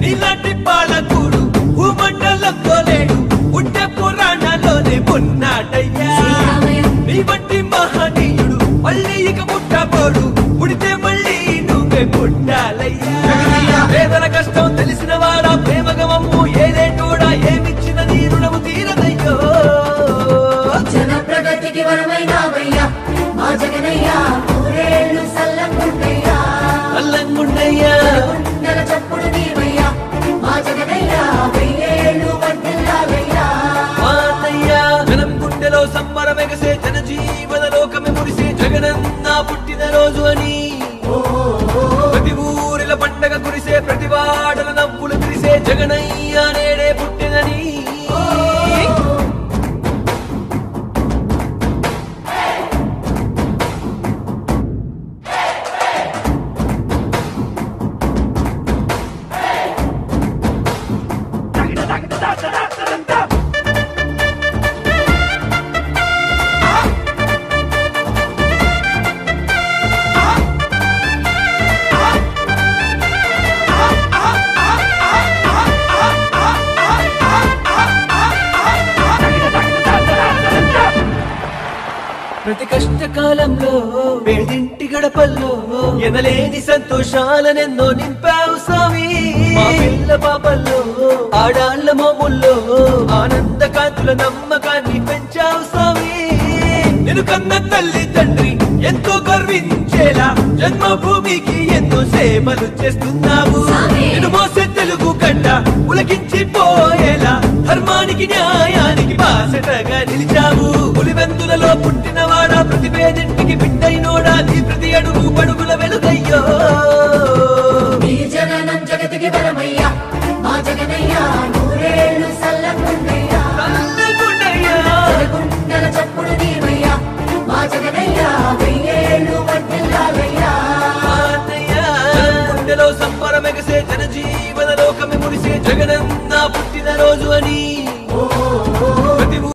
నీలాంటి పాలకుడు భూమండలంలో లేడు ఉండే పురాణాల్లోనే ఉన్నాడయ్యా నీ వంటి మహనీయుడు మళ్ళీ ఇక పుట్టబోడు పుడితే మళ్ళీ నువ్వే పుట్టాలయ్యా పేదల కష్టం తెలిసిన వాడా ప్రేమగమమ్ము ఏదేటోడా ఏమిచ్చిన నీ రుణము తీరదయ్యో జన ప్రగతికి వరమైనావయ్యా మా జగనయ్యా నూరేళ్ళు సల్లంగుండయ్యా అల్లంగుండయ్యా గుండెల చప్పుడు నీవయ్యా మా జగనయ్యా వెయ్యేళ్ళు వర్ధిల్లాలయ్యా మాతయ్యా జనం గుండెలో సంబరమెగసే జనజీవన లోకమే మురిసే జగనన్న పుట్టిన రోజు అని ప్రతి ఊరిల పండగ కురిసే ప్రతి వాడల నవ్వులు కురిసే జగనయ్య నేడే పుట్టినని ప్రతి కష్టకాలంలో పేదింటి గడపల్లో ఎనలేని సంతోషాలనెన్నో నింపావు స్వామి మా పిల్ల పాపల్లో ఆడాళ్ళ మోముల్లో ఆనంద కాంతుల నమ్మకాన్ని పెంచావు స్వామి నేను కన్న తల్లి తండ్రి ఎంతో గర్వించేలా జన్మభూమికి ఎన్నో సేవలు చేస్తున్నావు నేను మోసే తెలుగు గడ్డ ఉలకించి పోయేలా ధర్మానికి న్యాయానికి బాసటగా నిలిచావు పులివెందులలో పుట్టినవాడా ప్రతి పేదింటికి బిడ్డైనోడా నీ ప్రతి అడుగు పడుగుల వెలుగయ్యో నీ జననం జగతికి వరమయ్యా మా జగనయ్యా నూరేళ్ళు సల్లంగుండయ్యా తల్లగుండయ్యా. గుండెల చప్పుడు నీవయ్యా మా జగనయ్యా వెయ్యేళ్ళు వర్ధిల్లాలయ్యా మాతయ్యా. జనం గుండెలో సంబరమెగసే జనజీవన లోకమే మురిసే జగనన్న పుట్టిన రోజు అని